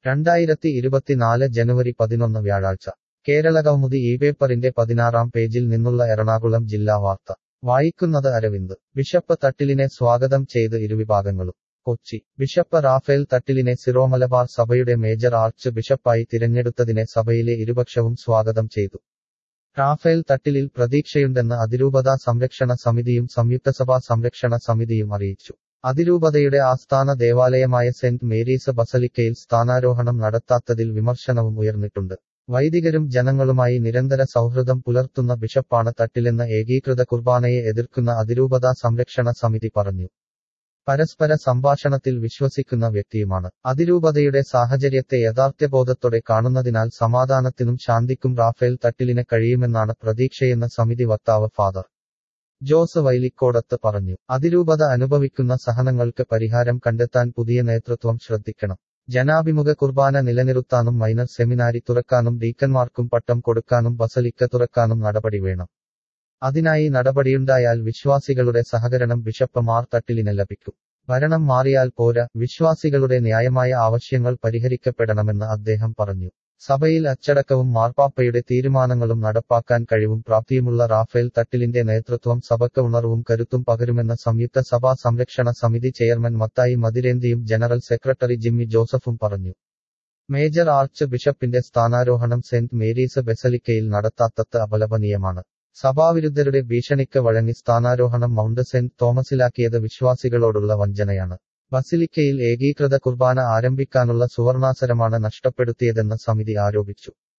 രണ്ടായിരത്തി ഇരുപത്തിനാല് ജനുവരി പതിനൊന്ന് വ്യാഴാഴ്ച കേരളകൗമുദി ഈ പേപ്പറിന്റെ പതിനാറാം പേജിൽ നിന്നുള്ള എറണാകുളം ജില്ലാ വാർത്ത വായിക്കുന്നത് അരവിന്ദ് ബിഷപ്പ് തട്ടിലിനെ സ്വാഗതം ചെയ്ത് ഇരുവിഭാഗങ്ങളും കൊച്ചി ബിഷപ്പ് റാഫേൽ തട്ടിലിനെ സിറോമലബാർ സഭയുടെ മേജർ ആർച്ച് ബിഷപ്പായി തിരഞ്ഞെടുത്തതിനെ സഭയിലെ ഇരുപക്ഷവും സ്വാഗതം ചെയ്തു റാഫേൽ തട്ടിലിൽ പ്രതീക്ഷയുണ്ടെന്ന് അതിരൂപതാ സംരക്ഷണ സമിതിയും സംയുക്തസഭാ സംരക്ഷണ സമിതിയും അറിയിച്ചു അതിരൂപതയുടെ ആസ്ഥാന ദേവാലയമായ സെന്റ് മേരീസ് ബസലിക്കയിൽ സ്ഥാനാരോഹണം നടത്താത്തതിൽ വിമർശനവും ഉയർന്നിട്ടുണ്ട് വൈദികരും ജനങ്ങളുമായി നിരന്തര സൗഹൃദം പുലർത്തുന്ന ബിഷപ്പാണ് തട്ടിലെന്ന ഏകീകൃത കുർബാനയെ എതിർക്കുന്ന അതിരൂപതാ സംരക്ഷണ സമിതി പറഞ്ഞു പരസ്പര സംഭാഷണത്തിൽ വിശ്വസിക്കുന്ന വ്യക്തിയുമാണ് അതിരൂപതയുടെ സാഹചര്യത്തെ യഥാർത്ഥബോധത്തോടെ കാണുന്നതിനാൽ സമാധാനത്തിനും ശാന്തിക്കും റാഫേൽ തട്ടിലിന് കഴിയുമെന്നാണ് പ്രതീക്ഷയെന്ന് സമിതി വക്താവ് ഫാദർ ജോസ് വൈലിക്കോടത്ത് പറഞ്ഞു അതിരൂപത അനുഭവിക്കുന്ന സഹനങ്ങൾക്ക് പരിഹാരം കണ്ടെത്താൻ പുതിയ നേതൃത്വം ശ്രദ്ധിക്കണം ജനാഭിമുഖ കുർബാന നിലനിർത്താനും മൈനർ സെമിനാരി തുറക്കാനും ഡീക്കന്മാർക്കും പട്ടം കൊടുക്കാനും ബസലിക്ക തുറക്കാനും നടപടി വേണം അതിനായി നടപടിയുണ്ടായാൽ വിശ്വാസികളുടെ സഹകരണം ബിഷപ്പ് മാർ തട്ടിലിന് ലഭിക്കും ഭരണം മാറിയാൽ പോരാ വിശ്വാസികളുടെ ന്യായമായ ആവശ്യങ്ങൾ പരിഹരിക്കപ്പെടണമെന്ന് അദ്ദേഹം പറഞ്ഞു സഭയിൽ അച്ചടക്കവും മാർപ്പാപ്പയുടെ തീരുമാനങ്ങളും നടപ്പാക്കാൻ കഴിവും പ്രാപ്തിയുമുള്ള റാഫേൽ തട്ടിലിന്റെ നേതൃത്വം സഭയ്ക്ക് ഉണർവും കരുത്തും പകരുമെന്ന് സംയുക്ത സഭാ സംരക്ഷണ സമിതി ചെയർമാൻ മത്തായി മതിരേന്തിയും ജനറൽ സെക്രട്ടറി ജിമ്മി ജോസഫും പറഞ്ഞു മേജർ ആർച്ച് ബിഷപ്പിന്റെ സ്ഥാനാരോഹണം സെന്റ് മേരീസ് ബെസലിക്കയിൽ നടത്താത്തത് അപലപനീയമാണ് സഭാവിരുദ്ധരുടെ ഭീഷണിക്ക് വഴങ്ങി സ്ഥാനാരോഹണം മൗണ്ട് സെന്റ് തോമസിലാക്കിയത് വിശ്വാസികളോടുള്ള വഞ്ചനയാണ് ബസിലിക്കയിൽ ഏകീകൃത കുർബാന ആരംഭിക്കാനുള്ള സുവർണാസരമാണ് നഷ്ടപ്പെടുത്തിയതെന്ന് സമിതി ആരോപിച്ചു